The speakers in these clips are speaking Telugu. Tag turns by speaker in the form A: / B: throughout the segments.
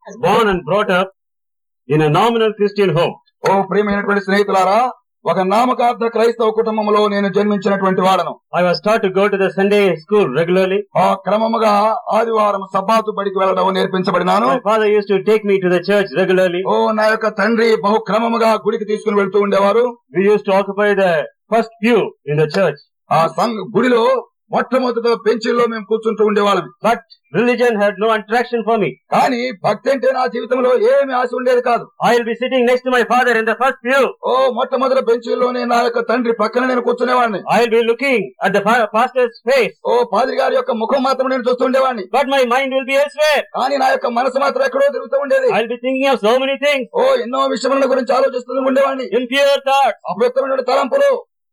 A: was born and brought up in a nominal Christian home.
B: ఓ ప్రియమైనటువంటి స్నేహితులారా ఒక నామకార్థ క్రైస్తవ కుటుంబంలో నేను జన్మించినటువంటి వాడను
A: I was taught to go to the Sunday school regularly.
B: ఆ క్రమముగా ఆదివారం సబ్బాతు బడికి వెళ్ళడం నేర్పించబడినాను
A: My father used to take me to the church regularly.
B: ఓ నా యొక్క తండ్రి బహు క్రమముగా గుడికి తీసుకుని వెళ్తూ ఉండేవారు
A: We used to occupy the first pew in the church.
B: ఆ సంఘ గుడిలో మొట్టమొదటి బెంచీల్లో మేము కూర్చుంటూ ఉండేవాళ్ళం
A: But religion had no attraction for me.
B: కానీ భక్తి అంటే నా జీవితంలో ఏమి ఆశ ఉండేది కాదు
A: I'll be sitting next to my father in the first pew.
B: ఓ మొట్టమొదటి బెంచీల్లోనే నా యొక్క తండ్రి పక్కన నేను కూర్చునేవాడిని
A: I'll be looking at the fa- pastor's face.
B: ఓ పాదిరి గారి యొక్క ముఖం మాత్రం నేను చూస్తుండేవాడిని
A: But my mind will be elsewhere.
B: కానీ నా యొక్క మనసు మాత్రం ఎక్కడో తిరుగుతూ ఉండేది
A: I'll be thinking of so many things.
B: ఓ ఎన్నో విషయముల గురించి ఆలోచిస్తూ ఉండేవాడిని
A: Impure thoughts.
B: అపవిత్రమైన తలంపులు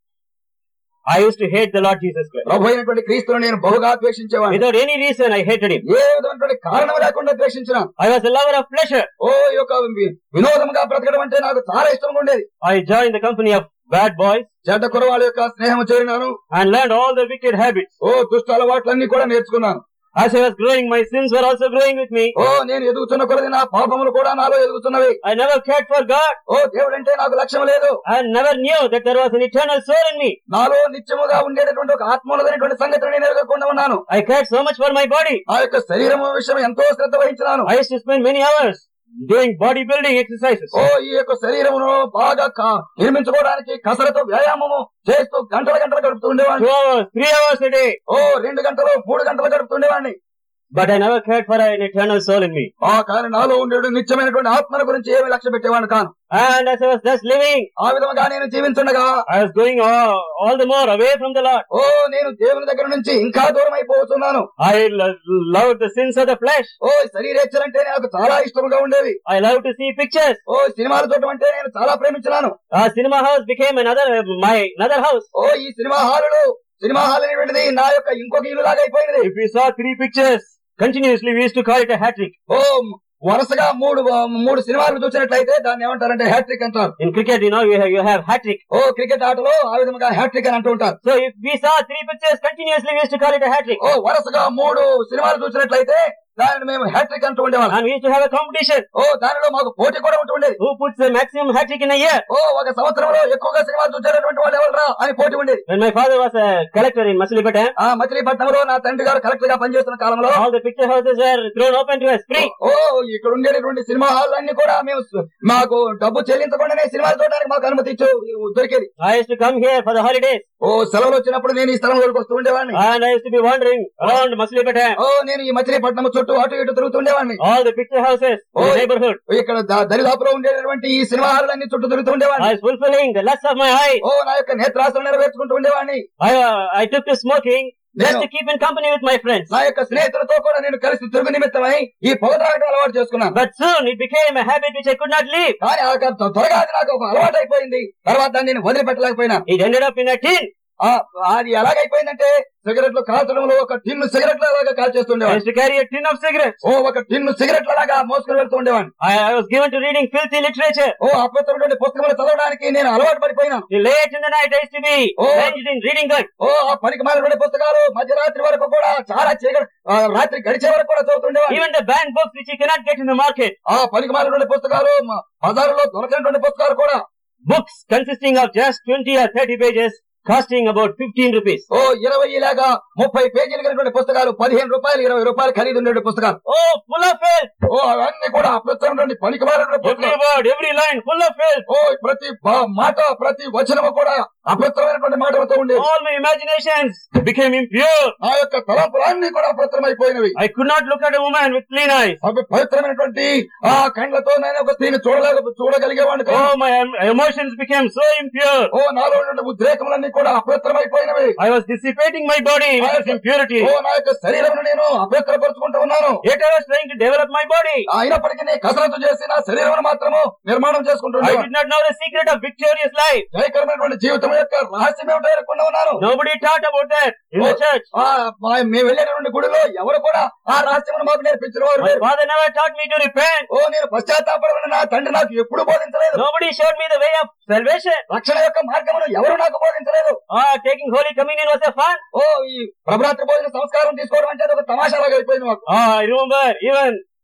A: I used to hate the Lord Jesus Christ.
B: ప్రభు అయినటువంటి క్రీస్తుని నేను బహుగా ద్వేషించేవాడిని
A: Without any reason, I hated him.
B: ఏ విధమైనటువంటి కారణం లేకుండా ద్వేషించిన
A: I was a lover of pleasure.
B: ఓ ఈ యొక్క వి- వినోదముగా బ్రతకడం అంటే నాకు చాలా ఇష్టంగా ఉండేది
A: I joined the company of bad boys
B: చెడ్డ కురవాళ్ళ యొక్క స్నేహం చేరినాను
A: and learned all the wicked habits.
B: ఓ దుష్ట అలవాట్లన్నీ కూడా నేర్చుకున్నాను
A: As I was growing, my sins were also growing with me.
B: ఓ నేను ఎదుగుతున్న కొలది నా పాపములు కూడా నాలో ఎదుగుతున్నవి
A: I never cared for God
B: ఓ దేవుడంటే నాకు లక్ష్యం లేదు
A: and never knew that there was an eternal soul in me.
B: నాలో నిత్యముగా ఉండేటటువంటి ఒక ఆత్మ ఉన్నదనేటువంటి సంగతిని నేను ఎరగకుండా ఉన్నాను
A: I cared so much for my body.
B: ఆ యొక్క శరీరము విషయం ఎంతో శ్రద్ధ వహించినాను
A: I used to spend many hours doing bodybuilding exercises.
B: ఓ ఈ యొక్క శరీరమును బాగా కా- నిర్మించుకోవడానికి కసరత్తు వ్యాయామము చేస్తూ గంటల గంటలు గడుపుతూ ఉండేవాడిని
A: Two hours, three hours a day.
B: ఓ రెండు గంటలు మూడు గంటలు గడుపుతూ ఉండేవాడిని
A: But I never cared for an eternal soul in me.
B: ఆ కానీ నాలో ఉండే నిత్యమైనటువంటి ఆత్మల గురించి ఏమి లక్ష్య పెట్టేవాడిని కాను
A: And as I was thus living,
B: ఆ విధముగా నేను జీవించుండగా
A: I was going all, all the more away from the Lord.
B: ఓ నేను దేవుని దగ్గర నుంచి ఇంకా దూరం అయిపోతున్నాను
A: I lo- loved the sins of the flesh.
B: ఓ శరీరేచ్ఛలంటే నాకు చాలా ఇష్టముగా ఉండేవి
A: I loved to see pictures.
B: ఓ సినిమాలు చూడటం అంటే నేను చాలా ప్రేమించినాను
A: Our cinema house became another, my another house.
B: ఓ ఈ సినిమా హాలులు సినిమా హాల్ అనేటువంటిది నా యొక్క ఇంకొక ఇల్లు లాగా అయిపోయినది
A: If we saw three pictures continuously, we used to call it a hat trick.
B: ఓ వరుసగా మూడు మూడు సినిమాలు చూసినట్లయితే దాన్ని ఏమంటారంటే హ్యాట్రిక్ అంటారు
A: In cricket, you know, you have, you have hat trick.
B: ఓ క్రికెట్ ఆటలో ఆ విధంగా హ్యాట్రిక్ అని అంటూ ఉంటారు
A: So if we saw three pictures continuously, we used to call it a hat trick.
B: ఓ వరుసగా మూడు సినిమాలు చూసినట్లయితే దానిని మేము హ్యాట్రిక్ అంటూ ఉండేవాళ్ళం
A: And we used to have a competition.
B: ఓ దానిలో మాకు పోటీ కూడా ఉంటూ ఉండేది
A: Who puts the maximum hat trick in a year?
B: ఓ ఒక సంవత్సరంలో ఎక్కువగా సినిమాలు చూసేటటువంటి వాళ్ళు ఎవరురా అని పోటీ ఉండేది
A: When my father was a collector in Masilipatam,
B: ఆ మచిలీపట్నంలో నా తండ్రి గారు కలెక్టర్ గా పనిచేస్తున్న కాలంలో
A: all the picture houses were thrown open to us free.
B: ఓ ఇక్కడ ఉండేటటువంటి సినిమా హాల్ అన్ని కూడా మేము స్- మాకు డబ్బు చెల్లించకుండానే సినిమాలు చూడడానికి మాకు అనుమతి ఇచ్చు దొరికేది
A: I used to come here for the holidays
B: ఓ సెలవులు వచ్చినప్పుడు నేను ఈ స్థలంలోకి వస్తూ ఉండేవాడిని
A: and I used to be wandering around Masilipatam.
B: ఓ నేను ఈ మచిలీపట్నం చుట్టూ అటు ఇటు తిరుగుతుండేవాడిని
A: All the picture houses in the
B: Oh.
A: neighborhood.
B: ఇక్కడ ద- దరిదాపులో ఉండేటటువంటి ఈ సినిమా హాల్ అన్ని చుట్టూ తిరుగుతుండేవాడిని
A: I was fulfilling the lust of my eyes.
B: ఓ నా యొక్క నేత్రాసనం నెరవేర్చుకుంటూ ఉండేవాడిని
A: I, uh, I took to smoking just
B: నేను
A: to keep in company with my friends.
B: నా యొక్క స్నేహితులతో కూడా నేను కలిసి తిరుగు నిమిత్తమై ఈ పొగ త్రాగడం అలవాటు చేసుకున్నాను
A: But soon it became a habit which I could not leave.
B: కానీ ఆ క- త్వరగా అది నాకు ఒక అలవాటు అయిపోయింది తర్వాత దాన్ని నేను వదిలిపెట్టలేకపోయినా
A: It ended up in a tin.
B: ఆ, అది ఎలాగైపోయిందంటే సిగరెట్లు కాల్చడంలో ఒక టిన్ను సిగరెట్ల లాగా
A: I
B: కాల్చేస్తుండేవాడిని
A: used to carry a tin of cigarettes.
B: ఓ ఒక టిన్ను సిగరెట్ల లాగా మోసుకుని వెళ్తూ ఉండేవాడిని
A: I, I was given to reading filthy literature.
B: ఓ అపవిత్రమైనటువంటి పుస్తకములు చదవడానికి నేను అలవాటు పడిపోయినా
A: Till late in the night I used to be
B: Oh.
A: engaged in reading that.
B: ఓ ఆ పనికి మాలినటువంటి పుస్తకాలు మధ్యరాత్రి వరకు కూడా చాలా చీకటి ఆ, రాత్రి గడిచే వరకు కూడా చదువుతుండేవాడిని
A: Even the banned books which you cannot get in the market.
B: ఆ పనికి మాలినటువంటి పుస్తకాలు మ- బజారులో దొరకనటువంటి పుస్తకాలు కూడా
A: Books consisting of just 20 or 30 pages costing about 15 rupees.
B: ఓ ఇరవై ఇలాగా ముప్పై పేజీలు కలిగినటువంటి పుస్తకాలు పదిహేను రూపాయలు ఇరవై రూపాయలు ఖరీదు ఉండేటువంటి పుస్తకాలు
A: Oh, full of filth.
B: ఓ అవన్నీ కూడా అపవిత్రమైనటువంటి పనికి మాలినటువంటి
A: Every
B: పుస్తకాలు
A: word, every line full of filth.
B: ఓ ప్రతి బా- మాట ప్రతి వచనము కూడా అపవిత్రమైనటువంటి మాటలతో ఉండేది
A: All my imaginations became impure.
B: ఆ యొక్క తలంపులన్నీ కూడా అపవిత్రమైపోయినవి
A: I could not look at a woman with clean eyes.
B: అవి పవిత్రమైనటువంటి ఆ కండ్లతో నేను ఒక స్త్రీని చూడలేక చూడగలిగేవాడిని కాదు.
A: Oh, my em- emotions became so impure.
B: ఓ నాలో ఉన్నటువంటి ఉద్రేకములన్నీ కూడా అపవిత్రమైపోయినవి
A: I was dissipating my body with this impurity.
B: ఓ నా యొక్క శరీరం నేను అపవిత్రపరుచుకుంటూ ఉన్నాను
A: Yet I was trying to develop my body.
B: అయినప్పటికీ నేను కసరత్తు చేసి నా శరీరం మాత్రము నిర్మాణం
A: I
B: చేసుకుంటున్నాను
A: did not know the secret of victorious life.
B: జయకరమైనటువంటి జీవితం యొక్క రహస్యం ఏమిటో ఎరగకుండా ఉన్నాను
A: Nobody taught about that in the church.
B: ఆ మా- మేము వెళ్ళేటటువంటి గుడిలో ఎవరు కూడా ఆ రహస్యం మాకు నేర్పించిన వారు
A: My
B: లేరు.
A: father never taught me to repent.
B: ఓ నేను పశ్చాత్తాపడమని నా తండ్రి నాకు ఎప్పుడు బోధించలేదు
A: Nobody showed me the way of salvation.
B: రక్షణ యొక్క మార్గమును ఎవరు నాకు బోధించలేదు
A: Ah, taking Holy Communion was a fun.
B: ఓ ఈ ప్రభరాత్రి భోజన సంస్కారం తీసుకోవడం అంటే అది ఒక తమాషాలాగా అయిపోయింది మాకు
A: Ah, I remember even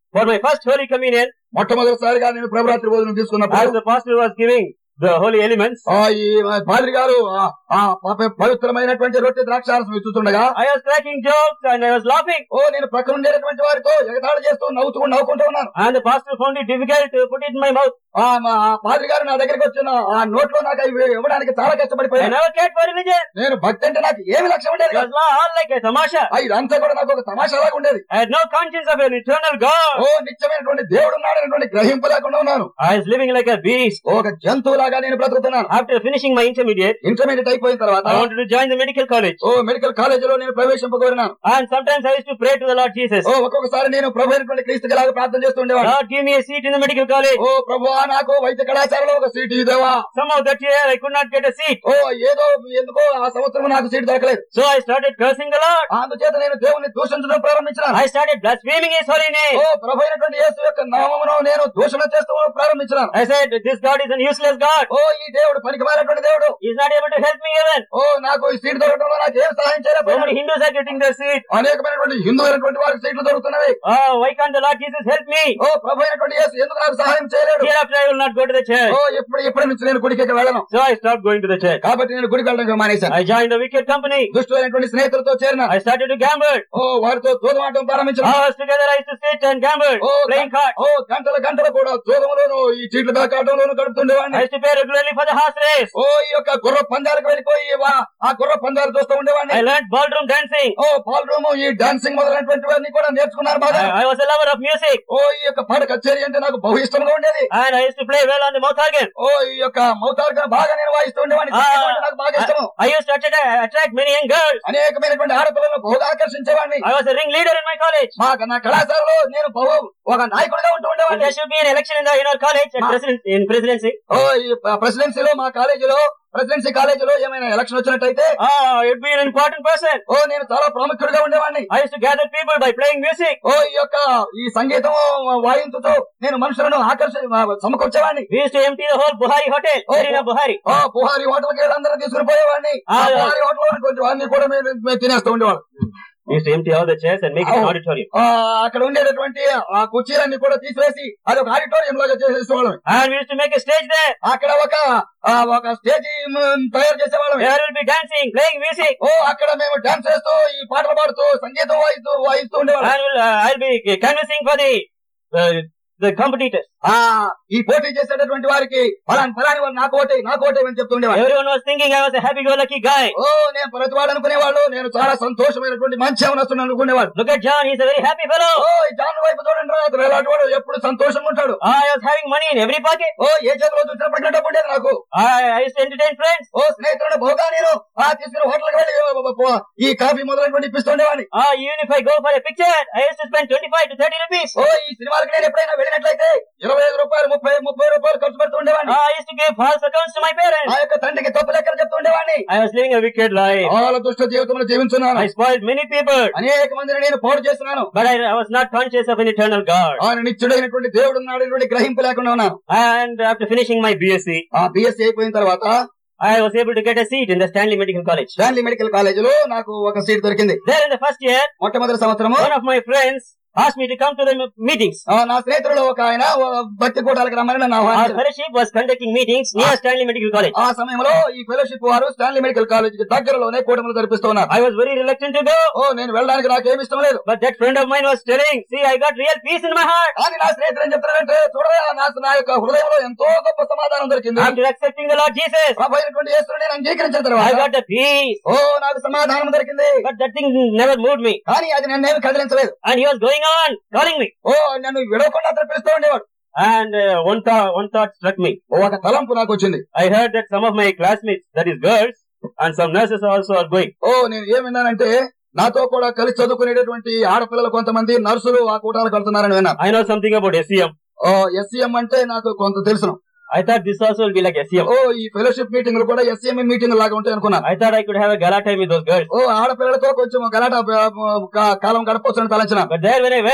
A: For my first Holy Communion,
B: మొట్టమొదటిసారిగా నేను ప్రభురాత్రి భోజనం
A: as
B: తీసుకున్నప్పుడు
A: the pastor was giving the holy elements,
B: ఆ ఈ పాద్రి గారు ఆ- ఆ ప- పవిత్రమైనటువంటి రొట్టె ద్రాక్షారసం ఇచ్చుతుండగా
A: I was cracking jokes and I was laughing.
B: ఓ నేను ప్రక్కన ఉండేటటువంటి వారితో ఎగతాళి చేస్తూ నవ్వుతూ నవ్వుకుంటూ ఉన్నాను
A: And the pastor found it difficult to put it in my mouth.
B: ఆ మా ఆ పాద్రి గారు నా దగ్గరికి వచ్చిన ఆ నోట్లో నాకు అవి ఇవ్వడానికి చాలా
A: I
B: కష్టపడిపోయాను
A: never cared for religion.
B: నేను భక్తి అంటే నాకు ఏమి లక్ష్యం ఉండేది
A: It
B: కాదు.
A: was all like a tamasha.
B: ఆ ఇదంతా కూడా నాకు ఒక తమాషాలాగా ఉండేది
A: I had no conscience of an eternal God.
B: ఓ నిత్యమైనటువంటి దేవుడు ఉన్నాడనేటువంటి గ్రహింపు లేకుండా ఉన్నాను
A: I was living like a beast.
B: ఒక జంతువులాగా నేను బ్రతుకుతున్నాను
A: After finishing my intermediate,
B: intermediate అయిపోయిన తర్వాత
A: I wanted to join the medical college.
B: ఓ మెడికల్ కాలేజ్ లో నేను ప్రవేశింపగోరినాను
A: And sometimes I used to pray to the Lord Jesus.
B: ఓ ఒక్కొక్కసారి నేను ప్రభు అయినటువంటి క్రీస్తుకి లాగా ప్రార్థన చేస్తూ ఉండేవాడు
A: Lord, give me a seat in the medical college.
B: ఓ ప్రభు నాకు వైద్య కళాశాలలో ఒక సీట్ ఇదేవా
A: Somehow that year I could not get a seat.
B: ఓ ఏదో ఎందుకో ఆ సంవత్సరం నాకు సీట్ దొరకలేదు
A: So I started cursing the Lord.
B: అందుచేత నేను దేవుని దూషించడం ప్రారంభించాను
A: I started blaspheming His holy name.
B: ఓ ప్రభు అయినటువంటి యేసు యొక్క నామమును నేను దూషణ చేస్తూ ప్రారంభించాను
A: I said, this God is an useless God.
B: ఓ ఈ దేవుడు పనికిమాలినటువంటి దేవుడు
A: He's not able to help me even.
B: ఓ నాకు ఈ సీట్ దొరకడంలో నాకు ఏం సహాయం
A: So
B: చేయలేదు
A: many Hindus are getting their seat.
B: అనేకమైనటువంటి హిందూ అయినటువంటి వారికి సీట్లు దొరుకుతున్నవి
A: Oh, why can't the Lord Jesus help me?
B: ఓ ప్రభు అయినటువంటి యేసు ఎందుకు నాకు సహాయం చేయలేడు
A: Hereafter I will not go to the church.
B: ఓ ఇప్పుడు ఇప్పటి నుంచి నేను గుడికి ఇక వెళ్ళను
A: So I stopped going to the church.
B: కాబట్టి నేను గుడికి వెళ్ళడం మానేశాను
A: I joined the wicked company.
B: దుష్టులైనటువంటి స్నేహితులతో చేరిన
A: I started to gamble.
B: ఓ వారితో జూదమాటం ప్రారంభించిన
A: Hours together I used to sit and gamble,
B: oh
A: playing cards.
B: ఓ గంటల గంటలు కూడా జూదంలోను ఈ చీట్ల కాటంలోను
A: I
B: గడుపుతుండేవాడిని
A: used to pay regularly for the horse race.
B: ఓ ఈ యొక్క గుర్ర పందాలకు వెళ్ళిపోయి వా- ఆ గుర్ర పందాలు చూస్తూ ఉండేవాడిని
A: I learned ballroom dancing.
B: ఓ పాల్ రూమ్ ఈ డాన్సింగ్ మొదలైనటువంటివన్నీ కూడా నేర్చుకున్నాను బాగా
A: I, I was a lover of music
B: ఓ ఈ యొక్క పాట కచేరీ అంటే నాకు బహు ఇష్టంగా ఉండేది
A: and I used to play well on the mouth organ.
B: ఓ ఈ యొక్క మౌతార్గా బాగా నేను వాయిస్తూ ఉండేవాడిని
A: Ah,
B: సంగీతం అంటే నాకు బాగా ఇష్టము
A: I used to attract, attract many young girls.
B: అనేకమైనటువంటి ఆడపిల్లలను బహుగా ఆకర్షించేవాడిని
A: I was a ringleader in my college.
B: మా నా కళాశాలలో నేను బహు ఒక నాయకుడిగా ఉంటూ
A: If
B: ఉండేవాడిని
A: there should be an election in the in our college at
B: Ma-
A: president, in presidency,
B: ఓ ఈ ప్రెసిడెన్సీలో మా కాలేజీలో ప్రెసిడెన్సీ కాలేజీలో ఏమైనా ఎలక్షన్ వచ్చినట్టయితే
A: ah, you'd be an important person.
B: ఓ నేను చాలా ప్రాముఖ్యుడిగా ఉండేవాడిని
A: I used to gather people by playing music.
B: ఓ ఈ యొక్క ఈ సంగీతం వాయించుతూ నేను మనుషులను ఆకర్ష సమకూర్చేవాడిని
A: We used to empty the whole Buhari hotel,
B: Oh,
A: Marina Buhari.
B: ఓ పుహారి హోటల్కి వెళ్ళి తీసుకుని పోయేవాడిని ఆ
A: Ah,
B: పుహారి హోటల్ ఉన్నటువంటి అన్ని కూడా మేము మేము తినేస్తూ ఉండేవాడు
A: We used to empty all the chairs and make it an
B: Oh.
A: auditorium.
B: ఆ అక్కడ ఉండేటటువంటి ఆ కుర్చీలన్నీ కూడా తీసివేసి అది ఒక ఆడిటోరియం లాగా చేసేసేవాళ్ళం
A: And we used to make a stage there.
B: అక్కడ ఒక ఆ, ఒక స్టేజ్ తయారు చేసేవాళ్ళం
A: There will be dancing, playing music.
B: ఓ అక్కడ మేము డాన్స్ చేస్తూ ఈ పాటలు పాడుతూ సంగీతం వాయిస్తూ వాయిస్తూ ఉండేవాళ్ళం
A: And we'll, uh, I'll be canvassing for the, uh, the competitors.
B: ఆ ఈ పోటీ చేసేటటువంటి వారికి ఫలాని ఫలాని వారు నాకు ఓటే నాకు ఓటే అని చెప్తూ ఉండేవాళ్ళు
A: Everyone was thinking I was a happy-go-lucky guy.
B: ఓ నేను ప్రతివాడు అనుకునేవాళ్ళు నేను చాలా సంతోషమైనటువంటి మంచి అవనస్తున్నాను అనుకునేవాడు
A: Look at John, he's a very happy fellow.
B: ఓ ఈ జాన్ వైపు చూడండి రా అతను ఎలాంటి వాడు ఎప్పుడు సంతోషంగా ఉంటాడు
A: I was having money in every pocket.
B: ఓ ఏ చేతిలో చూసినప్పుడు డబ్బు ఉండేది నాకు
A: I, I used to entertain friends.
B: ఓ స్నేహితులను బహుగా నేను ఆ తీసుకుని హోటల్కి వెళ్ళి ఓ, ఓ, ఓ, ఈ కాఫీ మొదలైనటువంటి ఇప్పిస్తుండేవాడిని
A: Uh, even if I go for a picture, I used to spend 25 to 30 rupees.
B: ఓ ఈ సినిమాలకు నేను ఎప్పుడైనా వెళ్ళినట్లయితే ఇరవై ఐదు రూపాయలు ముప్పై ముప్పై రూపాయలు ఖర్చు పెడుతూ ఉండేవాడిని
A: Uh, I used to give false accounts to my parents.
B: ఆ యొక్క తండ్రికి తప్పు లెక్కలు చెప్తూ ఉండేవాడిని
A: I was living a wicked life.
B: చాలా దుష్ట జీవితంలో జీవించున్నాను
A: I spoiled many people,
B: అనేక మందిని నేను పాడు చేస్తున్నాను
A: but I, I was not conscious of an eternal God.
B: ఆయన నిత్యుడైనటువంటి దేవుడు ఉన్నాడైనటువంటి గ్రహింపు లేకుండా ఉన్నాను
A: And after finishing my BSc,
B: ఆ బిఎస్సీ అయిపోయిన తర్వాత
A: I was able to get a seat in the Stanley Medical College.
B: Stanley medical కాలేజీలో నాకు ఒక సీట్ దొరికింది
A: There in the first year,
B: మొట్టమొదటి సంవత్సరము
A: one of my friends asked me to come to the m- meetings.
B: ఆ, నా స్నేహితుడు ఒక ఆయన ఓ భక్తి కూటాలకు రమ్మని నన్ను
A: Our
B: ఆహ్వానించారు
A: fellowship was conducting meetings near Stanley Medical College.
B: ఆ సమయంలో ఈ ఫెలోషిప్ వారు స్టాన్లీ మెడికల్ కాలేజ్ కి దగ్గరలోనే కూటములు జరిపిస్తున్నారు
A: I was very reluctant to go,
B: ఓ నేను వెళ్ళడానికి నాకు ఏమి ఇష్టం లేదు
A: but that friend of mine was telling, see, I got real peace in my heart.
B: కానీ నా స్నేహితుడు ఏం చెప్తున్నాడంటే చూడవే నాకు నా యొక్క హృదయంలో ఎంతో గొప్ప సమాధానం దొరికింది
A: After accepting the Lord Jesus,
B: ప్రభు అయినటువంటి యేసుని నేను అంగీకరించిన
A: I
B: తర్వాత
A: got the peace.
B: ఓ నాకు సమాధానం దొరికింది
A: But that thing never moved me.
B: కానీ అది నన్నేమి కదిలించలేదు
A: And he was going on, calling me.
B: ఓ నన్ను విడవకుండా అతను పిలుస్తూ ఉండేవాడు
A: And uh, one thought, one thought struck me.
B: ఓ ఒక తలంపు నాకు వచ్చింది
A: I heard that some of my classmates, that is girls, and some nurses also are going.
B: ఓ నేను ఏం విన్నానంటే నాతో కూడా కలిసి చదువుకునేటటువంటి ఆడపిల్లలు కొంతమంది నర్సులు ఆ కూటాలకు వెళ్తున్నారని విన్నాను
A: I know something about SEM.
B: ఓ ఎస్సీఎం అంటే నాకు కొంత తెలుసును
A: I thought this also will be like SEM.
B: ఓ ఈ ఫెలోషిప్ మీటింగ్లు కూడా ఎస్సీఎం మీటింగ్ లాగా ఉంటాయి అనుకున్నాను
A: I thought I could have a gala time with those girls.
B: ఓ ఆడపిల్లలతో కొంచెం గలాట ఆ, కా- కాలం గడపవచ్చని తలంచిన
A: But there when I went,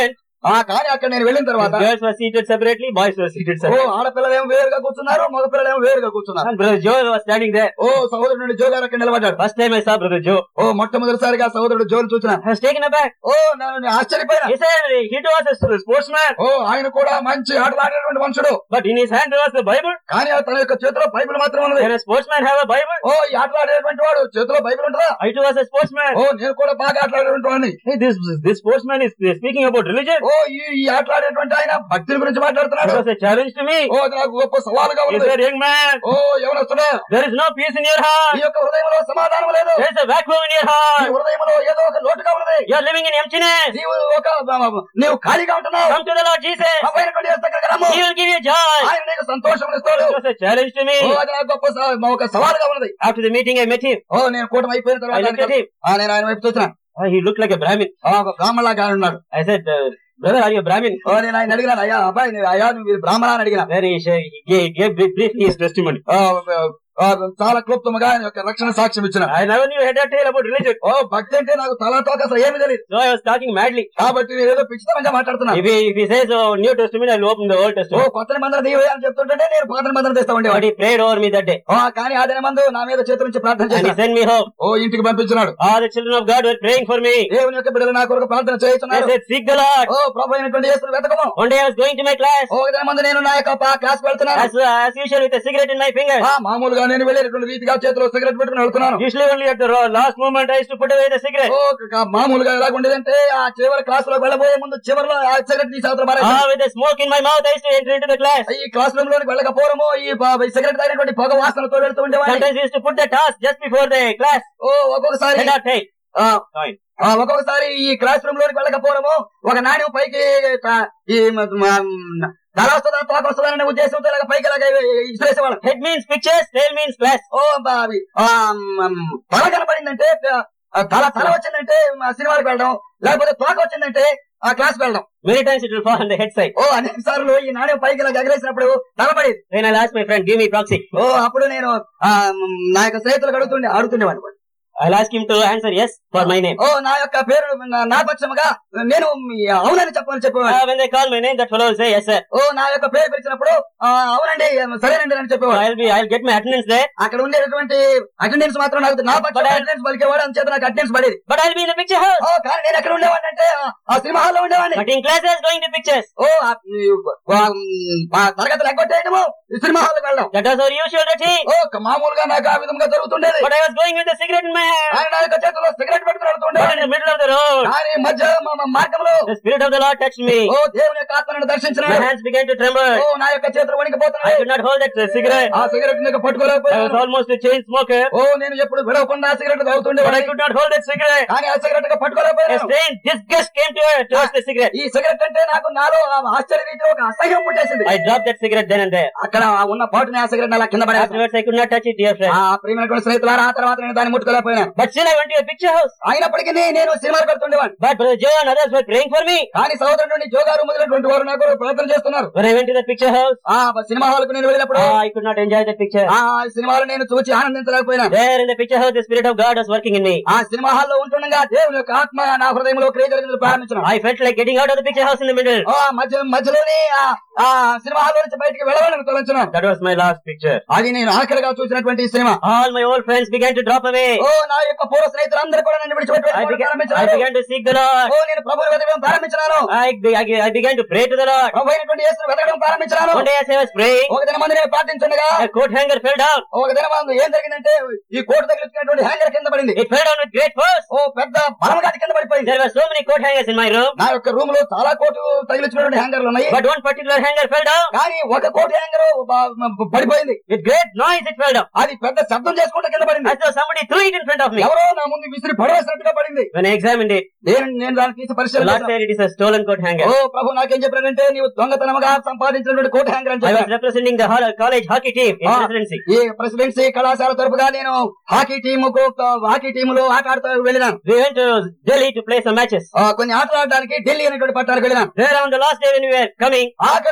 B: ఆ కానీ అక్కడ నేను వెళ్ళిన తర్వాత
A: Girls were seated separately, boys were seated
B: oh
A: separately.
B: ఆడపిల్లలు ఏమో వేరుగా కూర్చున్నారు మగ పిల్లలు ఏమో వేరుగా కూర్చున్నారు
A: And Brother Joe was standing there.
B: ఓ సహోదరుడు నుండి జో గారు అక్కడ నిలబడ్డాడు
A: First time I saw Brother Joe.
B: ఓ మొట్టమొదటిసారిగా సహోదరుడు జోలు చూసిన
A: I was taken aback.
B: ఓ నేను ఆశ్చర్యపోయినా
A: He said he too was a sportsman,
B: ఓ ఆయన కూడా మంచి ఆటలాడేటువంటి మనుషుడు
A: but in his hand there was the Bible.
B: కానీ ఆ తన యొక్క చేతిలో బైబిల్ మాత్రం ఉన్నది
A: Can a sportsman have a Bible?
B: ఓ ఈ ఆటలాడేటువంటి వాడు చేతిలో బైబిల్ ఉంటుందా
A: I too was a sportsman.
B: ఓ నేను కూడా బాగా ఆటలాడేటువంటి వాడిని
A: Hey, this this sportsman is speaking about religion.
B: ఓ ఈ ఈ ఆటలాడేటువంటి ఆయన భక్తుల గురించి
A: It
B: మాట్లాడుతున్నాడు
A: was a challenge to me.
B: ఓ అది నాకు గొప్ప సవాలుగా
A: He
B: ఉంది
A: said, young man,
B: oh ఎవరొస్తున్నా
A: there is no peace in your
B: ఈ
A: heart.
B: యొక్క హృదయంలో సమాధానం లేదు
A: There is a vacuum in your
B: ఈ
A: heart.
B: హృదయంలో ఏదో ఒక లోటుగా ఉన్నది
A: You are living in emptiness.
B: నీవు ఒక నీవు ఖాళీగా ఉంటున్నావు
A: Come to the Lord Jesus.
B: అబ్బాయినటువంటి యేసు దగ్గరికి రమ్ము.
A: He will give you joy.
B: ఆయన నీకు సంతోషం ఇస్తాడు
A: It was a challenge to me.
B: ఓ అది నాకు గొప్ప స- ఒక సవాలుగా ఉన్నది
A: After the meeting, I met him.
B: ఓ నేను కూటమి అయిపోయిన
A: I
B: తర్వాత
A: looked at
B: ఆయన-
A: him.
B: ఆ, నేను ఆయన వైపు చూసిన
A: Uh, he looked like a Brahmin.
B: ఒక బ్రాహ్మణలాగా ఉన్నాడు
A: I said, uh, brother, are you a Brahmin?
B: ఓ నేను ఆయన అడిగినాను అయ్యా అబ్బాయి నువ్వు- అయ్యా నువ్వు బ్రాహ్మణ అని అడిగిన
A: Then he, said- he gave, gave brief- briefly his testimony.
B: ఆ, ఆ, చాలా క్లుప్తముగా ఆయన యొక్క రక్షణ సాక్ష్యం ఇచ్చిన
A: I never knew head or tail about religion.
B: ఓ భక్తి అంటే నాకు తలాతో అసలు ఏమి తెలియదు
A: So I was talking madly.
B: కాబట్టి నేను ఏదో పిచ్చితనంగా మాట్లాడుతున్నా
A: If he, if he says oh, New Testament, I'll open the Old
B: oh
A: Testament.
B: కొత్త మందర దీవే అని చెప్తుంటే నేను పాత మందర తెస్తా
A: But
B: ఉండేవాడి
A: he prayed over me that day.
B: ఓ కానీ ఆ దిన మందు నా మీద చేతుల నుంచి ప్రార్థన
A: And he
B: చేశాను
A: sent me home.
B: ఓ ఇంటికి పంపించినాడు
A: All the children of God were praying for me.
B: దేవుని యొక్క బిడ్డలు నా కొరకు ప్రార్థన
A: They
B: చేస్తున్నారు
A: said, seek the Lord.
B: ఓ ప్రభు అయినటువంటి యేసును వెతకము
A: One day I was going to my class.
B: ఓ దిన మందు నేను నా యొక్క క్లాస్ వెళ్తున్నాను
A: As, as usual with a cigarette in my finger.
B: ఆ మామూలుగా నేను వెళ్ళేటువంటి రీతిగా చేతిలో సిగరెట్ పెట్టుకుని వెళ్తున్నాను
A: Usually only at the ro- last moment I used to put away the cigarette.
B: ఓ క- మామూలుగా ఎలా ఉండేదంటే ఆ చివరి క్లాస్ లో వెళ్ళబోయే ముందు చివరిలో ఆ సిగరెట్ తీసి అవతల పారేసి,
A: Ah, with the smoke in my mouth, I used to enter into the class.
B: ఈ క్లాస్ రూమ్ లోనికి వెళ్ళకపోవడము ఈ ప- ఈ సిగరెట్ తాగినటువంటి పొగ వాసనతో వెళ్తూ ఉండేవాడిని
A: Sometimes we used to put the task just before the class.
B: ఓ ఒక్కొక్కసారి
A: Head or tail.
B: ఆ,
A: Fine.
B: ఆ, ఒక్కొక్కసారి ఈ క్లాస్ రూమ్ లోనికి వెళ్ళకపోవడము ఒక నాణ్యం పైకి త- ఈ మ- మ- తల వస్తుందా తోక వస్తుందా అనే ఉద్దేశంతో ఇలాగ పైకి ఇలాగ ఇసిరేసేవాళ్ళం
A: Head means pictures, tail means class.
B: ఓ బా- అవి, ఆ, మ్, తల కనపడిందంటే ఆ, తల తల వచ్చిందంటే ఆ సినిమాకి వెళ్ళడం లేకపోతే తోక వచ్చిందంటే ఆ క్లాస్ వెళ్ళడం
A: Many times it will fall on the head side.
B: ఓ అనేక సార్లు ఈ నాణ్యం పైకి ఇలా ఎగరేసినప్పుడు తలపడేది
A: Then I'll ask my friend, give me proxy.
B: ఓ అప్పుడు నేను ఆ, మ్, నా యొక్క స్నేహితులకు అడుగుతుండే అడుగుతుండేవాడిని
A: I'll ask him to answer yes for my name.
B: ఓ నా యొక్క పేరు నా- నా పక్షముగా నేను మీ అవునని చెప్పమని చెప్పేవాడు
A: Ah, when they call my name, that fellow will say yes sir.
B: ఓ నా యొక్క పేరు పిలిచినప్పుడు ఆ, అవునండి సరేనండి అని
A: So
B: చెప్పేవాడు
A: I'll be, I'll get my attendance there,
B: అక్కడ ఉండేటటువంటి అటెండెన్స్ మాత్రం నాకు నా పక్షం అటెండెన్స్ పలికేవాడు అంచేత నాకు అటెండెన్స్ పడేది
A: but I'll be in the picture house.
B: ఓ కానీ నేను ఎక్కడ ఉండేవాడిని అంటే ఆ- ఆ సినిమా హాల్లో ఉండేవాడిని
A: But in classes, going to pictures.
B: ఓ ఆ, ఈ, ఆ, మ్, ఆ తరగతులు ఎగ్గొట్టేయడము ఈ సినిమా హాల్కి వెళ్ళడం
A: That was our usual routine.
B: ఓ మామూలుగా నాకు ఆ విధంగా జరుగుతుండేది
A: But I was going with a cigarette in my hand.
B: ఆయన నా యొక్క చేతిలో సిగరెట్ పెట్టుకుని
A: But in
B: వెళ్తుండేవాడిని
A: the middle of the road,
B: కానీ మధ్య మా- మా మార్గంలో
A: the Spirit of the Lord touched me.
B: ఓ దేవుని యొక్క ఆత్మను
A: My
B: దర్శించినాడు
A: hands began to tremble.
B: ఓ నా యొక్క చేతులు
A: I
B: వణికిపోతున్నాయి
A: could not hold that uh, cigarette.
B: ఆ సిగరెట్ నీకు
A: I was
B: పట్టుకోలేకపోయాను
A: almost a chain smoker,
B: ఓ నేను ఎప్పుడు విడవకుండా ఆ సిగరెట్
A: but I
B: తాగుతుండేవాడిని
A: could not hold that cigarette.
B: కానీ ఆ సిగరెట్ గా
A: A
B: పట్టుకోలేకపోయాను
A: strange disgust came to towards the cigarette.
B: ఈ సిగరెట్ అంటే నాకు నాలో ఆ ఆశ్చర్య రీతిలో ఒక అసహ్యం పుట్టేసింది
A: I dropped that cigarette then and there.
B: అక్కడ ఉన్న పాటుని ఆ సిగరెట్ అలా కింద పడేసి
A: Afterwards, I could not touch it, dear friend.
B: ఆ ప్రియమైనటువంటి స్నేహితులారా ఆ తర్వాత నేను దాన్ని ముట్టుకోలేకపోయాను
A: But still, I went to a picture house.
B: అయినప్పటికీ నేను సినిమాలు పెడుతుండేవాడిని
A: But Brother Joe and others were praying for me.
B: కానీ సహోదరుడు నుండి జోగారు మొదలైనటువంటి వారు నాకు ప్రార్థన చేస్తున్నారు
A: When I went to the picture house,
B: ఆ సినిమా హాల్ కు నేను వెళ్ళినప్పుడు
A: ah, I could not enjoy the picture.
B: ఆ సినిమాలు నేను చూసి ఆనందించలేకపోయినా
A: There in the picture house, the Spirit of God was working in me.
B: ఆ సినిమా హాల్లో ఉంటుండగా దేవుని యొక్క ఆత్మ నా హృదయంలో క్రియ జరిగింది ప్రారంభించిన
A: I felt like getting out of the picture house in the middle.
B: ఆ మధ్య మధ్యలోనే ఆ ఆ సినిమా హాల్ నుంచి బయటికి వెళ్ళవాలని తలంచున్నాను
A: That was my last picture.
B: అది నేను ఆఖరిగా చూసినటువంటి cinema
A: All my old friends began to drop away.
B: ఓ నా యొక్క పూర్వ స్నేహితులందరూ కూడా నన్ను
A: I
B: విడిచిపెట్టి
A: began, I
B: ప్రారంభించారు
A: began to seek the Lord.
B: ఓ నేను ప్రభువు వెతకడం ప్రారంభించినాను
A: I, I, I began to pray to the Lord.
B: ప్రభు అయినటువంటి యేసును వెతకడం ప్రారంభించినాను
A: One day as I was praying,
B: ఒక దిన మంది నేను ప్రార్థించుండగా
A: a coat hanger fell down.
B: ఒక దిన మందు ఏం జరిగిందంటే ఈ కోటు తగిలించినటువంటి హ్యాంగర్ కింద పడింది
A: It fell down with great force.
B: ఓ పెద్ద బలముగా అది కింద పడిపోయింది
A: There were so many coat hangers in my room,
B: నా యొక్క రూమ్ లో చాలా కోటు తగిలించినటువంటి హ్యాంగర్లు ఉన్నాయి
A: but one particular hanger fell down.
B: కానీ ఒక కోటు హ్యాంగర్ పడిపోయింది
A: With great noise, it fell down.
B: అది పెద్ద శబ్దం చేసుకుంటూ కింద పడింది
A: As though somebody threw it in front of me.
B: ఎవరో నా ముందు విసిరి పడవేసినట్టుగా పడింది
A: When I examined it,
B: నేను నేను దాన్ని తీసి
A: the
B: పరిశీలన
A: Lord
B: చేశాను.
A: said it is a stolen coat hanger.
B: ఓ ప్రభు నాకేం చెప్పాడంటే నీవు దొంగతనముగా సంపాదించినటువంటి కోట హ్యాంగర్ అని
A: I was
B: చెప్పాడు
A: representing the hol- college hockey team in
B: Ah.
A: presidency.
B: ఈ ప్రెసిడెన్సీ కళాశాల తరపుగా నేను హాకీ టీముకు హాకీ టీములో ఆట ఆడుతూ వెళ్ళినాను
A: We went to Delhi to play some matches.
B: ఆ, కొన్ని ఆటలు ఆడడానికి ఢిల్లీ అనేటువంటి పట్టానికి వెళ్ళినాను
A: There on the last day when we were coming,
B: ఆఖరి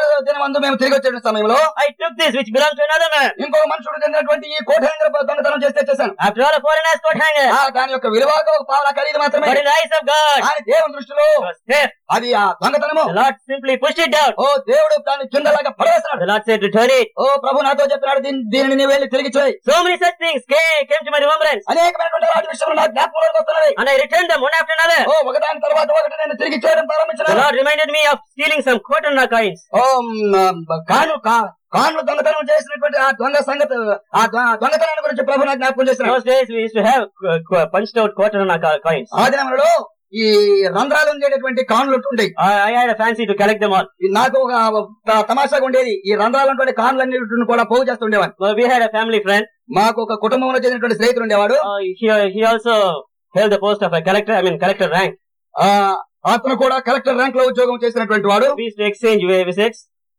B: దినమందు మేము తిరిగి వచ్చిన సమయంలో
A: I took this which belonged to another man.
B: ఇంకో మనుషుడు చెందినటువంటి ఈ కోట హ్యాంగర్ దొంగతనం చేసి తెచ్చేసాను
A: After all, a foreigner's coat hanger.
B: ఆ, దాని యొక్క విలువ ఒక పావుల ఖరీదు మాత్రమే
A: But in the eyes of God,
B: కానీ దేవుని దృష్టిలో
A: it was theft.
B: అది ఆ దొంగతనము
A: The Lord simply pushed it down.
B: ఓ దేవుడు దాన్ని కిందలాగా పడేస్తున్నాడు
A: The Lord said, return it.
B: ఓ ప్రభు నాతో చెప్పినాడు దీన్ని దీనిని నీ వెళ్ళి తిరిగి చేయి
A: So many such things came, came to my remembrance.
B: అనేకమైనటువంటి అలాంటి విషయాలు నా జ్ఞాపకంలోకి వస్తున్నవి
A: And I returned them one after another.
B: ఓ ఒకదాని తర్వాత ఒకటి నేను తిరిగి చేయడం
A: The
B: ప్రారంభించిన
A: Lord reminded me of stealing some cotton coins.
B: ఓ మ్, కాను కా- కాన్లు దొంగతనం చేసినటువంటి ఆ దొంగ సంగతి ఆ దొ- దొంగతనాన్ని గురించి ప్రభు నాకు జ్ఞాపకం
A: In
B: చేస్తున్నాడు
A: those days, we used to have uh, qu- punched out cotton coins.
B: ఆ దినములలో ఈ రంధ్రాలు ఉండేటటువంటి కాన్లు ఉంటుండే
A: I, I had a fancy to collect them all.
B: నాకు ఒక త- తమాషాగా ఉండేది ఈ రంధ్రాలు ఉన్నటువంటి కాన్లన్నిటిని కూడా పోగు చేస్తుండేవాడు
A: Well, we had a family friend.
B: మాకు ఒక కుటుంబంలో చెందినటువంటి స్నేహితుడు ఉండేవాడు
A: Uh, he, he also held the post of a collector, I mean collector rank.
B: ఆ అతను కూడా కలెక్టర్ ర్యాంక్ లో ఉద్యోగం చేసినటువంటి వాడు
A: We used to exchange vi- visits.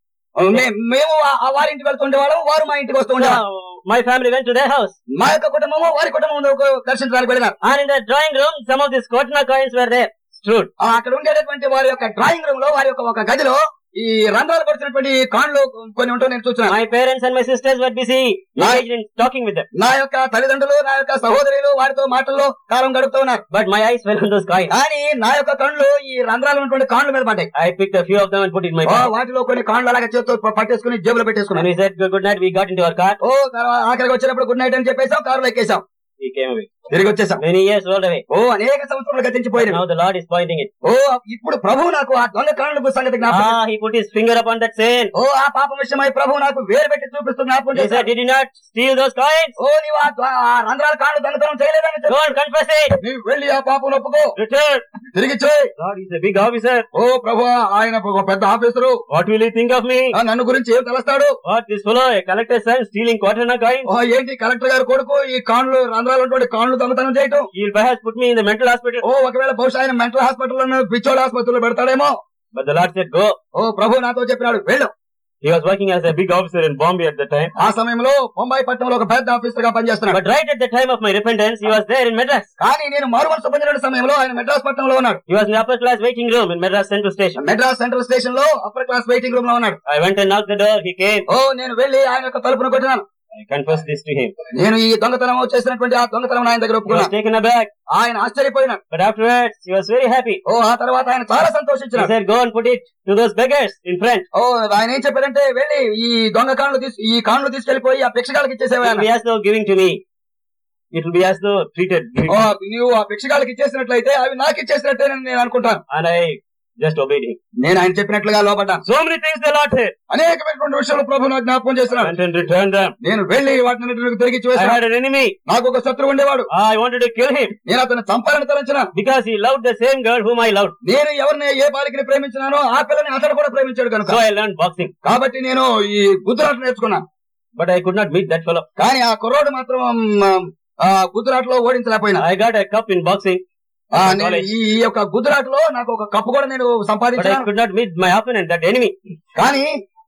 B: మే- మేము ఆ- ఆ వారి ఇంటికి వెళ్తుండేవాళ్ళం వారు మా ఇంటికి వస్తూ ఉండేవారు
A: So, my family went to their house.
B: మా యొక్క కుటుంబము వారి కుటుంబం దర్శించడానికి వెళ్ళినారు
A: And in the drawing room, some of these cotton coins were there. Strewed.
B: ఆ అక్కడ ఉండేటటువంటి వారి యొక్క డ్రాయింగ్ రూమ్ లో వారి యొక్క ఒక గదిలో ఈ రంధ్రాలు పడుతున్నటువంటి కాన్లు కొన్ని ఉంటాయి నేను చూస్తున్నాను
A: My parents and my sisters were busy engaged in talking with them.
B: నా యొక్క తల్లిదండ్రులు నా యొక్క సహోదరులు వారితో మాటల్లో కాలం గడుపుతూ ఉన్నారు
A: But my eyes fell on those coins.
B: కానీ నా యొక్క కళ్ళు ఈ రంధ్రాలు ఉన్నటువంటి కాండ్ల మీద పడ్డాయి
A: I picked a few of them and put it in my
B: oh,
A: bag.
B: వాటిలో కొన్ని కాండ్లు అలాగే చేతితో ప- పట్టేసుకుని జేబులో
A: When
B: పెట్టేసుకున్నాను
A: we said good night, we got into our car.
B: ఓ తర్వాత ఆఖరికి వచ్చినప్పుడు గుడ్ నైట్ అని చెప్పేసాం కారులో ఎక్కేసాం
A: We came away.
B: తిరిగి వచ్చేసాం
A: Many years rolled away.
B: ఓ అనేక సంవత్సరాలు గతించిపోయినవి
A: Now the Lord is pointing it.
B: ఓ ఇప్పుడు ప్రభువు నాకు ఆ దొంగ కాండ్ల సంగతి జ్ఞాపకం
A: Ah, he put his finger upon that sin.
B: ఓ ఆ పాపం విషయమై ప్రభువు నాకు వేరు పెట్టి చూపిస్తూ జ్ఞాపకం
A: He said,
B: చేశాడు
A: did you not steal those coins?
B: ఓ నీవు ఆ ద- ఆ రంధ్రాల కాండ్లు దొంగతనం చేయలేదని
A: Go
B: చెప్పు.
A: and confess it.
B: నీవు వెళ్ళి ఆ పాపం ఒప్పుకో
A: Return.
B: తిరిగి చేయి
A: Lord is a big officer.
B: ఓ ప్రభు ఆయన ఒక పెద్ద officer
A: What will he think of me?
B: ఆ, నన్ను గురించి ఏం తెలుస్తాడు
A: What this fellow, a collector's son, stealing cotton coins?
B: ఓ ఏంటి కలెక్టర్ గారు కొడుకు ఈ కాండ్లు రంధ్రాలు ఉన్నటువంటి కాండ్లు దొంగతనం చేయటం
A: He'll perhaps put me in the mental hospital.
B: ఓ ఒకవేళ బహుశా ఆయన మెంటల్ హాస్పిటల్ పిచ్చోళ్ళ ఆసుపత్రిలో పెడతాడేమో
A: But the Lord said, go.
B: ఓ ప్రభు నాతో చెప్పినాడు వెళ్ళు
A: He was working as a big officer in Bombay at the time.
B: ఆ సమయంలో బొంబాయి పట్టణంలో ఒక పెద్ద ఆఫీసర్ గా పనిచేస్తున్నాడు
A: But right at the time of my repentance, he was there in Madras.
B: కానీ నేను మారు మనసు పొందిన సమయంలో ఆయన మెడ్రాస్ పట్టణంలో ఉన్నాడు
A: He was in the upper class waiting room in Madras Central Station.
B: Madras central station లో అప్పర్ క్లాస్ వెయిటింగ్ రూమ్ లో ఉన్నాడు
A: I went and knocked the door. He came.
B: ఓ నేను వెళ్లి ఆయన యొక్క తలుపును కొట్టినాను
A: I confessed this to him.
B: నేను ఈ దొంగతనం చేసినటువంటి ఆ దొంగతనం ఆయన దగ్గర
A: He was
B: ఒప్పుకున్నాను
A: taken aback.
B: ఆయన ఆశ్చర్యపోయినాడు
A: But afterwards, he was very happy.
B: ఓ ఆ తర్వాత ఆయన చాలా
A: He
B: సంతోషించినాడు
A: said, go and put it to those beggars in front.
B: ఓ ఆయన ఏం చెప్పారంటే వెళ్ళి ఈ దొంగ కాండ్లు తీసు ఈ కాండ్లు తీసుకెళ్లిపోయి ఆ భిక్షగాళ్ళకి
A: It will
B: ఇచ్చేసేవా
A: be as though giving to me. It will be as though treated. giving
B: oh,
A: to me.
B: నీవు ఆ భిక్షగాళ్ళకి ఇచ్చేసినట్లయితే అవి నాకు ఇచ్చేసినట్టేనని నేను అనుకుంటాను
A: And I just obeyed him.
B: నేను ఆయన చెప్పినట్లుగా లోపడ్డాను
A: So many things the Lord said.
B: అనేకమైనటువంటి విషయాలు ప్రభు నాకు జ్ఞాపకం
A: I
B: చేస్తున్నాడు
A: went and returned them.
B: నేను వెళ్లి వాటిని తిరిగి
A: I
B: చూసాను
A: had an enemy.
B: నాకు ఒక శత్రువు ఉండేవాడు
A: I wanted to kill him
B: నేను అతను చంపాలని తలంచిన
A: because he loved the same girl whom I loved.
B: నేను ఎవరిని ఏ బాలికని ప్రేమించినానో ఆ పిల్లని అతను కూడా ప్రేమించాడు కనుక
A: So I learned boxing.
B: కాబట్టి నేను ఈ గుజరాత్ నేర్చుకున్నాను
A: But I could not meet that fellow.
B: కానీ ఆ కుర్రోడు మాత్రం మ్, ఆ గుజరాత్ లో ఓడించలేకపోయినా
A: I got a cup in boxing.
B: ఆ,
A: in
B: నేను
A: college.
B: ఈ ఈ యొక్క గుజరాత్ లో నాకు ఒక కప్పు కూడా నేను
A: But I
B: సంపాదించాను
A: could not meet my opponent, that enemy.
B: కానీ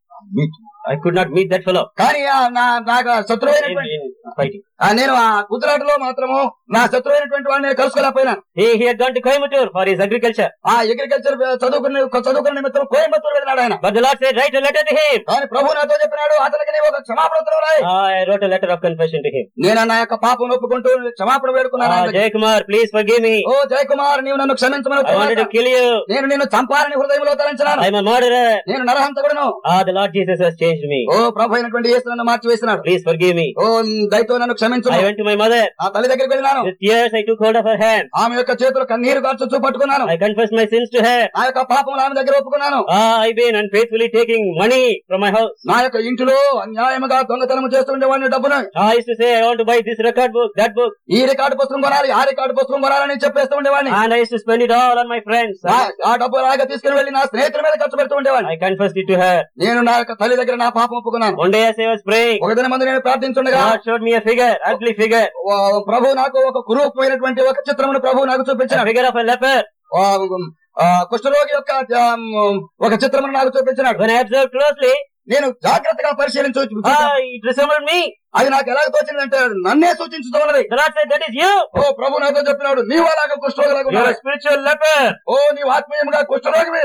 A: I could not meet that fellow
B: కానీ ఆ నా- నాకు
A: in,
B: శత్రువైనటువంటి
A: in fighting.
B: ఆ, నేను ఆ గుజరాత్ లో మాత్రము నా శత్రువైనటువంటి వాడిని నేను కలుసుకోలేకపోయినాను
A: He, he had gone to Coimbatore for his agriculture.
B: ఆ అగ్రికల్చర్ చదువుకున్న చదువుకున్న నిమిత్తం కోయంబత్తూరు వెళ్ళినాడు ఆయన
A: But the Lord said, write a letter to him.
B: కానీ ప్రభు నాతో చెప్పినాడు అతనికి నీవు ఒక క్షమాపణ ఉత్తరం రాయి
A: I wrote a letter of confession to him.
B: నేను నా యొక్క పాపం ఒప్పుకుంటూ క్షమాపణ వేడుకున్నాను
A: Ah,
B: ఆయన దగ్గర.
A: Jay Kumar, please forgive me.
B: ఓ జయకుమార్ నీవు నన్ను క్షమించమని
A: I wanted to
B: ఉత్తరం
A: kill you.
B: నేను నిన్ను చంపాలని హృదయంలో తలంచినాను
A: I'm a murderer.
B: నేను నరహంతకుడును
A: Ah, the Lord Jesus has changed me.
B: ఓ ప్రభు అయినటువంటి యేసు నన్ను మార్చి వేసినాడు
A: Please forgive me.
B: ఓ దయతో నన్ను క్షమించు
A: I went to my mother.
B: ఆ తల్లి దగ్గరికి వెళ్ళినాను
A: With tears, I took hold of her hand.
B: ఆమె యొక్క చేతులు కన్నీరు కార్చుచూ పట్టుకున్నాను
A: I confessed my sins to her.
B: ఆ యొక్క పాపం ఆమె దగ్గర ఒప్పుకున్నాను
A: Ah, I've been unfaithfully taking money from my house.
B: నా యొక్క ఇంటిలో అన్యాయముగా దొంగతనం చేస్తుండేవాడిని డబ్బును
A: I used to say, I want to buy this record book, that book.
B: ఈ రికార్డు పుస్తకం కొనాలి ఆ రికార్డు పుస్తకం కొనాలని చెప్పేస్తూ ఉండేవాడిని
A: And I used to spend it all on my friends.
B: ఆ- ఆ డబ్బు లాగా తీసుకుని వెళ్ళి నా స్నేహితుల మీద ఖర్చు పెడుతూ ఉండేవాడిని
A: I confessed it to her.
B: నేను నా యొక్క తల్లి దగ్గర నా పాపం ఒప్పుకున్నాను
A: One day as I was praying,
B: ఒక దిన మంది నేను ప్రార్థించుండగా
A: God showed me a figure, ugly figure,
B: ఓ ప్రభు నాకు ఒక కురూపమైనటువంటి ఒక చిత్రమును ప్రభు నాకు
A: a
B: చూపించాడు
A: figure of a leper.
B: ఆ, ఆ, కుష్ఠరోగి యొక్క ఆ, ఒక చిత్రమును నాకు చూపించినాడు
A: When I observed closely,
B: నేను జాగ్రత్తగా పరిశీలించు
A: ah, it resembled me.
B: అది నాకు ఎలా తోచిందంటే నన్నే సూచించుతూ ఉన్నది
A: The Lord said, that is you.
B: ఓ ప్రభు నాతో చెప్పినాడు నీవు అలాగా కుష్ఠరోగిలాగా
A: You are
B: ఉన్నావు
A: a spiritual leper.
B: ఓ నీవు ఆత్మీయంగా కుష్ఠరోగివి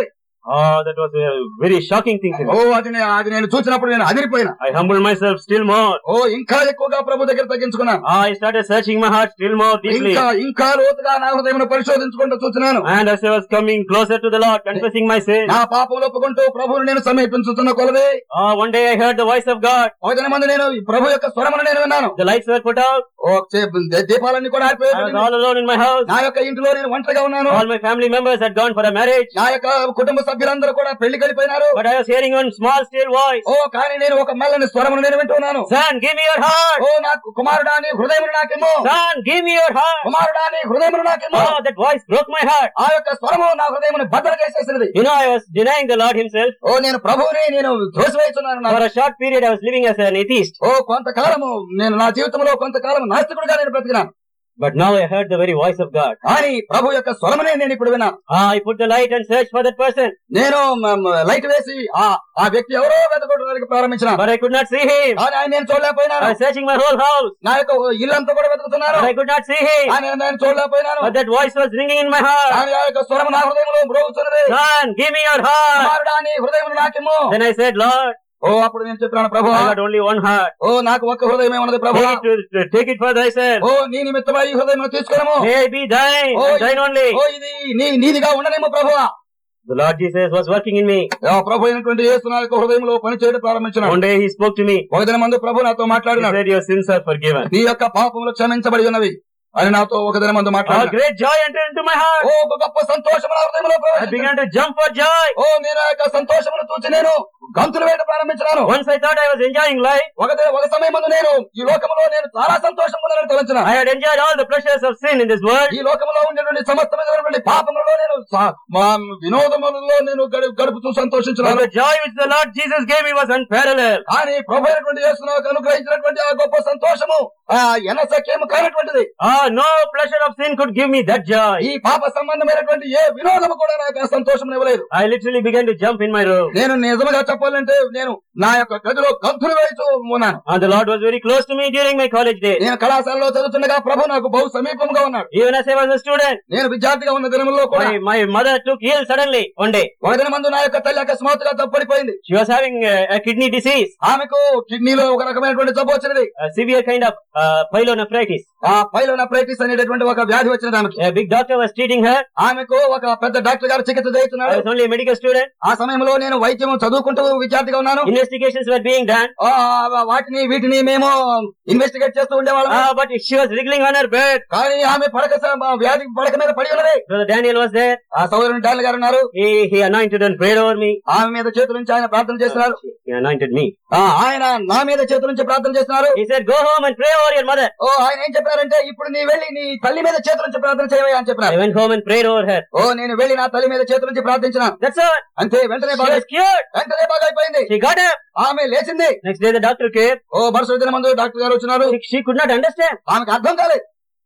A: Oh, that was a very shocking thing to
B: oh
A: me.
B: అది నే- అది నేను చూసినప్పుడు నేను అదిరిపోయినా
A: I humbled myself still more.
B: ఓ ఇంకా ఎక్కువగా ప్రభు దగ్గర తగ్గించుకున్నాను
A: I started searching my heart still more deeply.
B: ఇంకా ఇంకా లోతుగా నా హృదయం పరిశోధించుకుంటూ చూస్తున్నాను
A: And as I was coming closer to the Lord, confessing my sin,
B: నా పాపములు ఒప్పుకుంటూ ప్రభువుని నేను సమీపించుతున్న కొలది
A: uh, one day I heard the voice of God.
B: ఒక దిన మంది నేను ఈ ప్రభు యొక్క స్వరమును నేను విన్నాను
A: The lights were put out.
B: ఓ చే- దే- దీపాలన్నీ కూడా
A: I was
B: ఆరిపోయాయి
A: all alone in my house.
B: నా యొక్క ఇంటిలో నేను ఒంటరిగా ఉన్నాను
A: All my family members had gone for a marriage.
B: నా యొక్క కుటుంబ సభ్యులందరూ కూడా పెళ్లి కలిపోయినారు
A: But I was hearing one small still voice.
B: ఓ కానీ నేను ఒక మెల్లని స్వరమును నేను వింటున్నాను
A: Son, give me your heart.
B: ఓ నాకు కుమారుడా నీ హృదయమును నాకేమో
A: Son, give me your heart.
B: కుమారుడా నీ హృదయమును నాకేమో
A: Oh, that voice broke my heart.
B: ఆ యొక్క స్వరము నా హృదయమును భద్ర చేసేసినది
A: You know, I was denying the Lord himself.
B: ఓ నేను ప్రభువుని నేను త్రోసివేస్తున్నాను
A: For
B: నా-
A: a short period, I was living as an atheist.
B: ఓ కొంతకాలము నేను నా జీవితంలో కొంతకాలం నాస్తికుడుగా నేను బ్రతికినాను
A: But now I heard the very voice of God.
B: కానీ ప్రభు యొక్క స్వరమునే నేను ఇప్పుడు విన్నాను
A: Ah, I put the light and searched for that person.
B: నేను మ- మ- లైట్ వేసి ఆ ఆ వ్యక్తి ఎవరో వెతకడానికి ప్రారంభించిన
A: But I could not see him.
B: కానీ ఆయన నేను చూడలేకపోయినాను
A: I was searching my whole house.
B: నా యొక్క ఇల్లంతా కూడా వెతుకుతున్నాను
A: But I could not see him.
B: కానీ నేను చూడలేకపోయినాను
A: But that voice was ringing in my heart.
B: కానీ ఆ యొక్క స్వరము నా హృదయంలో మ్రోగుతున్నది
A: Son, give me your heart.
B: కుమారుడా నీ హృదయం నాకేమో
A: Then I said, Lord,
B: ఓ అప్పుడు నేను చెప్పినాను ప్రభు
A: I got only one heart.
B: ఓ నాకు ఒక్క హృదయమే ఉన్నది ప్రభు
A: Take it, to, take it for thyself.
B: ఓ నీ నిమిత్తమై ఈ హృదయం తీసుకున్నాము
A: May it be thine,
B: Oh,
A: and thine only.
B: ఓ ఇది నీ నీదిగా ఉండనేమో ప్రభు
A: The Lord Jesus was working in me.
B: ప్రభు అయినటువంటి యేసు నా యొక్క హృదయంలో పనిచేయడం ప్రారంభించిన
A: One day he spoke to me.
B: ఒక దిన మందు ప్రభు నాతో
A: He
B: మాట్లాడినాడు
A: said, Your sins are forgiven.
B: నీ యొక్క పాపములు క్షమించబడి ఉన్నవి అని నాతో ఒక దిన మందు
A: A
B: మాట్లాడాడు
A: great joy entered into my heart.
B: ఓ ఒక గొప్ప సంతోషం నా హృదయంలో
A: I
B: ప్రవేశించింది.
A: began to jump for joy.
B: ఓ నేను ఆ యొక్క సంతోషమును చూసి నేను గంతులు వేయడం ప్రారంభించినాను
A: Once I thought I was enjoying life.
B: ఒక ది- ఒక సమయం ముందు నేను ఈ లోకములో నేను చాలా సంతోషం ఉందని తలంచిన
A: I had enjoyed all the pleasures of sin in this world.
B: ఈ లోకములో ఉండేటువంటి సమస్తమైనటువంటి పాపములలో నేను సా- మా వినోదములలో నేను గడి- గడుపుతూ
A: But
B: సంతోషించినాను
A: the joy which the Lord Jesus gave me was unparalleled.
B: కానీ ప్రభు అయినటువంటి యేసు నాకు అనుగ్రహించినటువంటి ఆ గొప్ప సంతోషము ఆ ఎనసకేము కానటువంటిది
A: Ah, no pleasure of sin could give me that joy.
B: ఈ పాప సంబంధమైనటువంటి ఏ వినోదము కూడా నాకు ఆ సంతోషం ఇవ్వలేదు
A: I literally began to jump in my room.
B: నేను నిజంగా చెప్పాలంటే నేను నా యొక్క గదిలో గంతులు వేస్తూ ఉన్నాను
A: And the Lord was very close to me during my college days.
B: నేను కళాశాలలో చదువుతుండగా ప్రభు నాకు బహు సమీపంగా ఉన్నాడు
A: Even as I was a student,
B: నేను విద్యార్థిగా ఉన్న దినములో కూడా
A: my, my mother took ill suddenly one day.
B: ఒక దిన మందు నా యొక్క తల్లి అకస్మాత్తుగా తప్పడిపోయింది
A: She was having a, a kidney disease,
B: ఆమెకు కిడ్నీలో ఒక రకమైనటువంటి జబ్బు వచ్చినది
A: a severe kind of uh, pyelonephritis.
B: ఆ పైలోనప్రైటిస్ అనేటటువంటి ఒక వ్యాధి వచ్చినది ఆమెకి
A: A big doctor was treating her.
B: ఆమెకు ఒక పెద్ద డాక్టర్ గారు చికిత్స
A: I
B: చేస్తున్నాడు
A: was only a medical student.
B: ఆ సమయంలో నేను వైద్యం చదువుకుంటూ విద్యార్థిగా ఉన్నాను
A: Investigations were being done.
B: ఆ, వాటిని వీటిని మేము ఇన్వెస్టిగేట్ చేస్తూ ఉండేవాళ్ళం
A: Ah, but she was wriggling on her bed.
B: కానీ ఆమె పడక స- వ్యాధి పడక మీద పడి ఉన్నది
A: Brother Daniel was there.
B: ఆ సోదరుని డాల్ గారు ఉన్నారు
A: He, he anointed and prayed over me.
B: ఆమె మీద చేతుల నుంచి ఆయన ప్రార్థన చేస్తున్నారు
A: He anointed me.
B: ఆ, ఆయన నా మీద చేతుల నుంచి ప్రార్థన చేస్తున్నారు
A: He said, go home and pray over your mother.
B: ఓ ఆయన ఏం చెప్పారంటే ఇప్పుడు నీ వెళ్ళి నీ తల్లి మీద చేతుల నుంచి ప్రార్థన చేయవయ్యా అని
A: I
B: చెప్పినారు
A: went home and prayed over her.
B: ఓ నేను వెళ్ళి నా తల్లి మీద చేతుల నుంచి ప్రార్థించిన
A: That's all.
B: అంతే వెంటనే
A: She
B: బాగా
A: was cured.
B: వెంటనే బాగా అయిపోయింది
A: She got up.
B: ఆమె లేచింది
A: Next day the doctor came.
B: ఓ మరుసటి దిన మందు డాక్టర్ గారు వచ్చినారు
A: She, she could not understand.
B: ఆమెకు అర్థం కాలేదు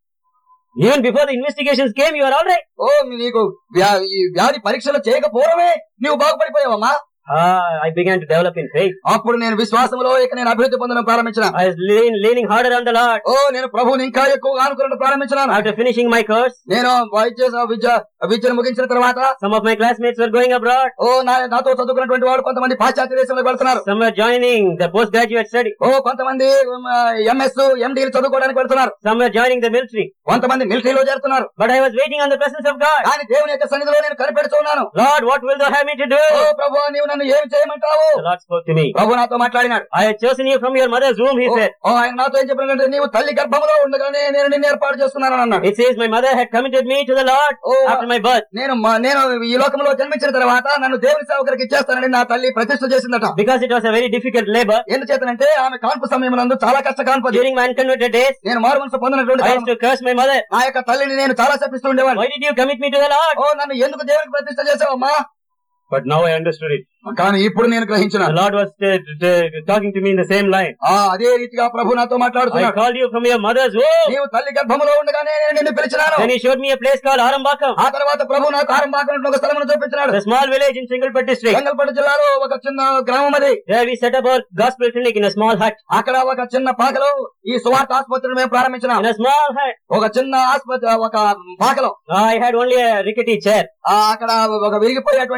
A: Even before the investigations came, you are all right.
B: ఓ నీకు వ్యా- ఈ వ్యాధి పరీక్షలు చేయకపోవడమే నీవు బాగుపడిపోయావమ్మా
A: Ah, I began to develop in faith.
B: అప్పుడు నేను విశ్వాసంలో ఇక నేను అభివృద్ధి పొందడం ప్రారంభించిన
A: I was lean, leaning harder on the Lord.
B: ఓ నేను ప్రభువుని ఇంకా ఎక్కువగా అనుకున్నట్టు ప్రారంభించినాను
A: After finishing my course,
B: నేను వైద్య విద్య విద్యను ముగించిన తర్వాత
A: some of my classmates were going abroad.
B: ఓ నా నాతో చదువుకున్నటువంటి వాడు కొంతమంది పాశ్చాత్య దేశంలోకి వెళ్తున్నారు
A: Some were joining the postgraduate study.
B: ఓ కొంతమంది ఎంఎస్ ఎండి చదువుకోవడానికి వెళ్తున్నారు
A: Some were joining the military.
B: కొంతమంది మిలిటరీలో చేరుతున్నారు
A: But I was waiting on the presence of God.
B: కానీ దేవుని యొక్క సన్నిధిలో నేను కనిపెడుతున్నాను
A: Lord, what will thou have me to do?
B: ఓ ప్రభు నీవు నన్ను ఏం చేయమంటావు
A: The Lord spoke to me.
B: ప్రభు నాతో మాట్లాడినాడు
A: I had chosen you from your mother's womb, he
B: oh
A: said.
B: ఓ, ఆయన నాతో ఏం చెప్పినాడంటే నీవు తల్లి గర్భంలో ఉండగానే నేను నిన్ను ఏర్పాటు చేసుకున్నాను అన్నాడు
A: It says my mother had committed me to the Lord
B: oh
A: after my birth.
B: నేను మ- నేను ఈ లోకంలో జన్మించిన తర్వాత నన్ను దేవుని సేవకుడికి ఇచ్చేస్తానని నా తల్లి ప్రతిష్ఠ చేసిందట
A: Because it was a very difficult labor.
B: ఎందుచేతనంటే ఆమె కాన్పు సమయం నందు చాలా కష్ట కాన్పది
A: During my unconverted days,
B: నేను మారు మనసు పొందినటువంటి
A: I
B: column.
A: used to curse my mother.
B: నా యొక్క తల్లిని నేను చాలా శపిస్తూ ఉండేవాడిని
A: Why did you commit me to the Lord?
B: ఓ నన్ను ఎందుకు దేవునికి ప్రతిష్ఠ చేసావమ్మా
A: But now I understood it.
B: కానీ ఇప్పుడు నేను గ్రహించిన
A: The Lord was uh, t- talking to me in the same line.
B: ఆ అదే రీతిగా ప్రభు నాతో
A: I
B: మాట్లాడుతున్నాడు
A: called you from your mother's womb.
B: నీవు తల్లి గర్భములో ఉండగానే నేను నిన్ను పిలిచినాను
A: Then he showed me a place called Arambakam,
B: ఆ తర్వాత ప్రభు నాకు ఆరంభాకం ఒక స్థలమును చూపించినాడు
A: a small village in Singlepet district.
B: Chengalpattu జిల్లాలో ఒక చిన్న గ్రామం అది
A: There we set up our gospel clinic in a small hut.
B: అక్కడ ఒక చిన్న పాకలో ఈ సువార్త ఆసుపత్రిని మేము ప్రారంభించినాం
A: In a small hut.
B: ఒక చిన్న ఆసుపత్రి ఒక పాకలో
A: I had only a rickety chair.
B: ఆ అక్కడ ఒక విరిగిపోయేటువంటి ఒక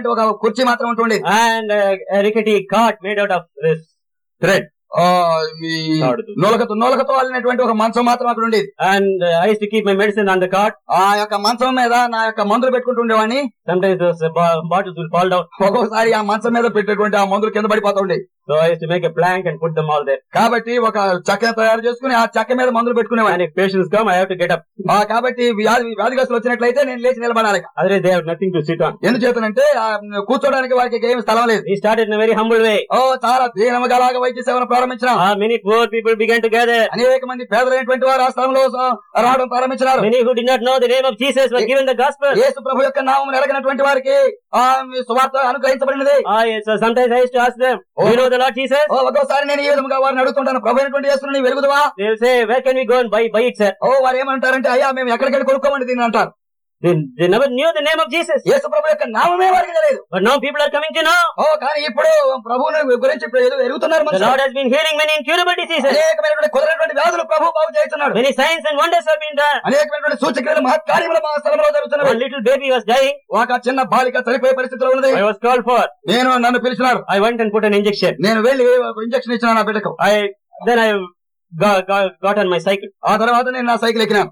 B: కుర్చీ మాత్రం ఉంటుంది
A: and uh, a rickety cart made out of this thread.
B: ఆ, ఈ
A: తాడుతో.
B: నూలకతో నూలకతో అల్లినటువంటి ఒక మంచం మాత్రం అక్కడ ఉండేది
A: And uh, I used to keep my medicine on the cart.
B: ఆ యొక్క మంచం మీద నా యొక్క మందులు పెట్టుకుంటూ ఉండేవాడిని
A: Sometimes those uh, bo- bottles will fall down.
B: ఒక్కొక్కసారి ఆ మంచం మీద పెట్టేటువంటి ఆ మందులు కింద పడిపోతా ఉండే
A: So I used to make a plank and put them all there.
B: కాబట్టి ఒక చెక్క తయారు చేసుకుని ఆ చెక్క మీద మందులు
A: And
B: పెట్టుకునేవాడిని
A: if patients come, I have to get up.
B: ఆ, కాబట్టి వ్యాధి వ్యాధిగ్రస్తులు వచ్చినట్లయితే నేను లేచి నిలబడాలి
A: Otherwise, they have nothing to sit on.
B: ఎందుచేతనంటే ఆ, కూర్చోడానికి వారికి ఏమి స్థలం లేదు
A: We started in a very humble way.
B: ఓ చాలా దీనముగలాగా వైద్య సేవను ప్రారంభించిన
A: Uh, many poor people began to gather.
B: అనేక మంది పేదలైనటువంటి వారు ఆ స్థలంలో స- రావడం ప్రారంభించినారు
A: Many who did not know the name of Jesus were given the gospel.
B: యేసు ప్రభు యొక్క నామం ఎరగినటువంటి వారికి ఆ సువార్త అనుగ్రహించబడినది
A: Ah, yes, so sometimes I used to ask them, Do you know the Lord Jesus?
B: ఓ ఒక్కోసారి నేను ఈ విధంగా వారిని అడుగుతుంటాను ప్రభు అయినటువంటి యేసును నీ వెలుగుదువా
A: They will say, Where can we go and buy, buy it, sir?
B: ఓ వారు ఏమంటారంటే అయ్యా మేము ఎక్కడికి వెళ్ళి కొనుక్కోమండి దీన్ని అంటారు
A: They, they never knew the name of Jesus.
B: యేసు ప్రభు యొక్క నామమే వారికి తెలియదు
A: But now people are coming to know.
B: ఓ కానీ ఇప్పుడు ప్రభువుని గురించి ఇప్పుడు ఎదు- ఎరుగుతున్నారు
A: The
B: మనుషులు.
A: Lord has been healing many incurable diseases.
B: అనేకమైనటువంటి కుదరటువంటి వ్యాధులు ప్రభు బాగు చేస్తున్నాడు
A: Many signs and wonders have been done.
B: అనేకమైనటువంటి సూచక్రియలు మహత్కార్యములు మా స్థలంలో జరుగుతున్నవి
A: One little baby was dying.
B: ఒక చిన్న బాలిక చనిపోయే పరిస్థితిలో ఉన్నది
A: I was called for.
B: నేను నన్ను పిలిచినాడు
A: I went and put an injection.
B: నేను వెళ్లి ఒక ఇంజక్షన్ ఇచ్చిన నా బిడ్డకు
A: I then I got, got, got on my cycle.
B: ఆ తర్వాత నేను నా సైకిల్ ఎక్కినాను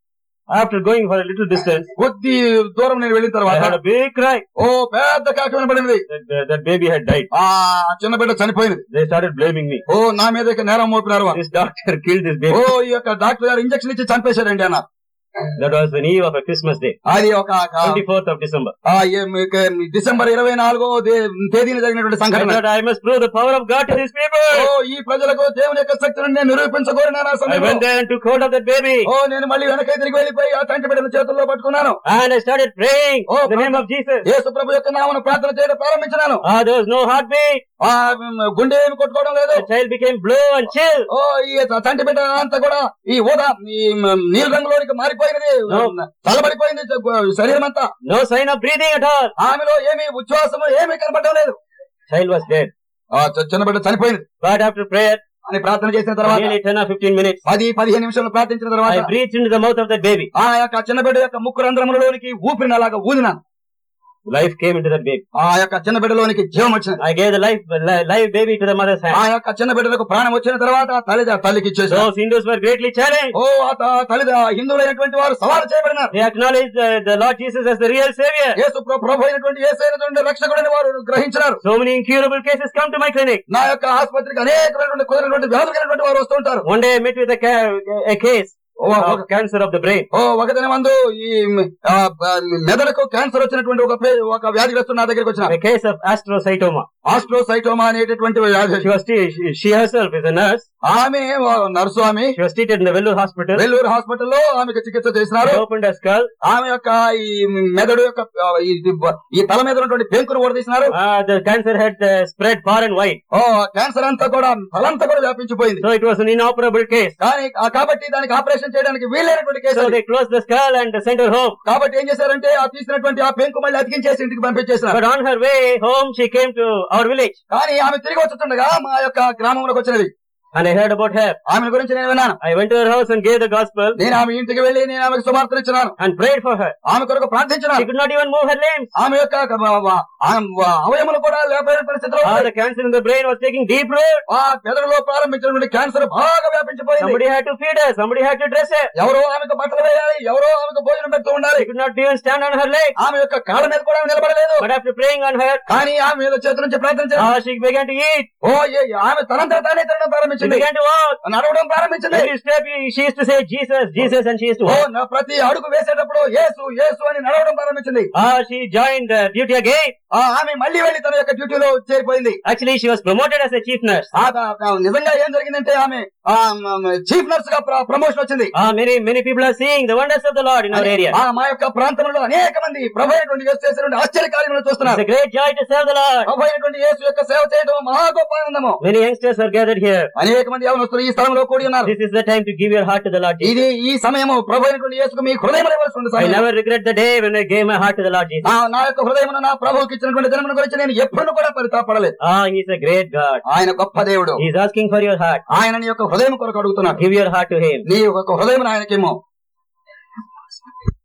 A: After going for a little distance,
B: కొద్ది దూరం నేను వెళ్ళిన
A: I
B: తర్వాత
A: had a big cry.
B: ఓ పెద్ద కాకి వినబడింది
A: That, that, that baby had died.
B: ఆ చిన్న బిడ్డ చనిపోయింది
A: They started blaming me.
B: ఓ నా మీద ఇక నేరం మోపినారు వారు.
A: This doctor killed this
B: oh
A: baby.
B: ఈ యొక్క డాక్టర్ గారు ఇంజక్షన్ ఇచ్చి చంపేశారండి అన్న
A: That was the eve of a Christmas day,
B: అది ఒక ఒక-
A: 24th of December.
B: ఆ ఏం ఇక డిసెంబర్ ఇరవై నాలుగో తేదీన జరిగినటువంటి
A: I
B: సంఘటన
A: thought I must prove the power of God to these
B: oh
A: people.
B: ఈ ప్రజలకు దేవుని యొక్క శక్తిని నేను నిరూపించగోరినాను ఆ
A: I
B: సమయంలో.
A: went there and took hold of that baby.
B: ఓ నేను మళ్ళీ వెనకై తిరిగి వెళ్ళిపోయి ఆ తంటి బిడ్డను చేతుల్లో పట్టుకున్నాను
A: And I started praying
B: Oh,
A: in the name of Jesus.
B: యేసు ప్రభు యొక్క నామను ప్రార్థన చేయడం ప్రారంభించినాను
A: Ah, there was no heartbeat.
B: ఆ మ్, గుండె ఏమి కొట్టుకోవడం లేదు
A: The child became blue and chill.
B: ఓ ఈ తంటి బిడ్డ అంతా కూడా ఈ ఊదా ఈ మ్, నీలి రంగులోనికి మారిపోయినది
A: No.
B: చల్లబడిపోయింది జ- శరీరం అంతా
A: No sign of breathing at all.
B: ఆమెలో ఏమి ఉచ్ఛ్వాసము ఏమీ కనపడడం లేదు
A: Child was dead.
B: ఆ చ- చిన్న బిడ్డ చనిపోయింది
A: But after prayer,
B: అని ప్రార్థన చేసిన తర్వాత
A: nearly 10 or 15 minutes,
B: పది పదిహేను నిమిషాలు ప్రార్థించిన
A: I
B: తర్వాత
A: breathed into the mouth of that baby.
B: ఆ యొక్క చిన్న బిడ్డ యొక్క ముక్కు రంధ్రములలోనికి ఊపిరిని అలాగా ఊదినాను
A: Life came into that baby.
B: ఆ యొక్క చిన్న బిడ్డలోనికి జీవం వచ్చినది
A: I gave the life, li- live baby to the mother's
B: ఆ
A: hand.
B: యొక్క చిన్న బిడ్డలకు ప్రాణం వచ్చిన తర్వాత ఆ తల్లి ఆ తల్లికి ఇచ్చేసారు
A: Those Hindus were greatly challenged.
B: ఓ ఆ త- తల్లి ఆ హిందువులైనటువంటి వారు సవాలు చేయబడినారు
A: They acknowledged uh, the Lord Jesus as the real Savior.
B: యేసు ప్ర- ప్రభు అయినటువంటి యేసైనటువంటి రక్షకుడని వారు గ్రహించినారు
A: So many incurable cases come to my clinic.
B: నా యొక్క ఆసుపత్రికి అనేకమైనటువంటి కుదిరినటువంటి వ్యాధులు కలిగినటువంటి వారు వస్తూ ఉంటారు
A: One day I met with a, ca- a case
B: oh
A: of
B: ఒక-
A: cancer of the brain.
B: ఓ ఒక దిన మందు ఈ ఆ, ఆ, మెదడుకు క్యాన్సర్ వచ్చినటువంటి ఒక పే- ఒక వ్యాధిగ్రస్తుడు నా దగ్గరికి వచ్చిన
A: A case of astrocytoma.
B: Astrocytoma అనేటటువంటి వ్యాధి
A: She was t- she, she herself is a nurse.
B: ఆమె ఓ నర్సు ఆమె
A: She was treated in the Vellore hospital.
B: Vellore హాస్పిటల్లో ఆమెకు చికిత్స చేసినారు
A: They opened her skull.
B: ఆమె యొక్క ఈ మెదడు యొక్క ఆ, ఈ ఈ తల మీద ఉన్నటువంటి పెంకును కూడా తీసినారు
A: Uh, the cancer had uh, spread far and wide.
B: ఓ క్యాన్సర్ అంతా కూడా తలంతా కూడా వ్యాపించిపోయింది
A: So it was an inoperable case.
B: కానీ ఆ కాబట్టి దానికి ఆపరేషన్ చేయడానికి వీలైనటువంటి కేసు
A: So
B: అది.
A: they closed the skull and sent her home.
B: కాబట్టి ఏం చేశారంటే ఆ తీసినటువంటి ఆ పెంకు మళ్ళీ అతికించేసి ఇంటికి పంపించేశారు
A: But on her way home, she came to our village.
B: కానీ ఆమె తిరిగి వచ్చుతుండగా మా యొక్క గ్రామంలోకి వచ్చినది
A: And I heard about her.
B: ఆమె గురించి నేను విన్నాను
A: I went to her house and gave the gospel
B: నేను ఆమె ఇంటికి వెళ్లి నేను ఆమెకు సుమార్తన ఇచ్చినాను
A: and prayed for her.
B: ఆమె కొరకు
A: She
B: ప్రార్థించినాను
A: could not even move her limbs.
B: ఆమె యొక్క వ- వ- ఆమె వ- అవయములు కూడా లేకపోయిన పరిస్థితిలో
A: Ah,
B: ఉన్నాయి.
A: the cancer in the brain was taking deep root.
B: ఆ మెదడులో ప్రారంభించినటువంటి క్యాన్సర్ బాగా వ్యాపించిపోయింది
A: Somebody had to feed her. Somebody had to dress her.
B: ఎవరో ఆమెకు బట్టలు వేయాలి ఎవరో ఆమెకు భోజనం పెడుతూ ఉండాలి
A: She could not even stand on her legs.
B: ఆమె యొక్క కాళ్ళ మీద కూడా ఆమె నిలబడలేదు
A: But after praying on her,
B: కానీ ఆమె మీద చేతి నుంచి ప్రార్థించారు
A: ah, she began to eat.
B: ఓ ఏ- ఆమె తనంతా తానే తినడం
A: She
B: ప్రారంభించింది
A: began to walk.
B: నడవడం ప్రారంభించింది
A: Every step she used to say Jesus, Jesus, and she used to
B: oh
A: walk.
B: నా ప్రతి అడుగు వేసేటప్పుడు యేసు యేసు అని నడవడం ప్రారంభించింది
A: Ah, she joined uh, duty again.
B: ఆ ఆమె మళ్ళీ వెళ్లి తన యొక్క డ్యూటీలో చేరిపోయింది
A: Actually, she was promoted as a chief nurse.
B: ఆ త- త- నిజంగా ఏం జరిగిందంటే ఆమె చీఫ్ నర్స్ గా ప్ర- ప్రమోషన్ వచ్చింది
A: Ah, many many people are seeing the wonders of the Lord in our area.
B: ఆ మా యొక్క ప్రాంతంలో అనేక మంది ప్రభు అయినటువంటి యేసు చేసినటువంటి ఆశ్చర్య కార్యములు
A: It's
B: చూస్తున్నారు
A: a great joy to serve the Lord.
B: ప్రభు అయినటువంటి యేసు యొక్క సేవ చేయడం మహా గొప్ప ఆనందము
A: Many youngsters are gathered here.
B: అనేక మంది యవనస్తులు ఈ స్థలంలో కూడి ఉన్నారు
A: This is the time to give your heart to the Lord Jesus.
B: ఇది ఈ సమయము ప్రభు అయినటువంటి యేసుకు మీ హృదయం ఇవ్వాల్సి ఉంది
A: I
B: సమయం.
A: never regret the day when I gave my heart to the Lord Jesus.
B: నా నా యొక్క హృదయమును నా ప్రభువుకి ఇచ్చినటువంటి దినమును గురించి నేను ఎప్పుడు కూడా పరితాపడలేదు
A: Ah, He's a great God.
B: ఆయన గొప్ప దేవుడు
A: He's asking for your heart.
B: ఆయన నీ యొక్క హృదయం కొరకు అడుగుతున్నాడు
A: Give your heart to Him.
B: నీ యొక్క హృదయం ఆయనకేమో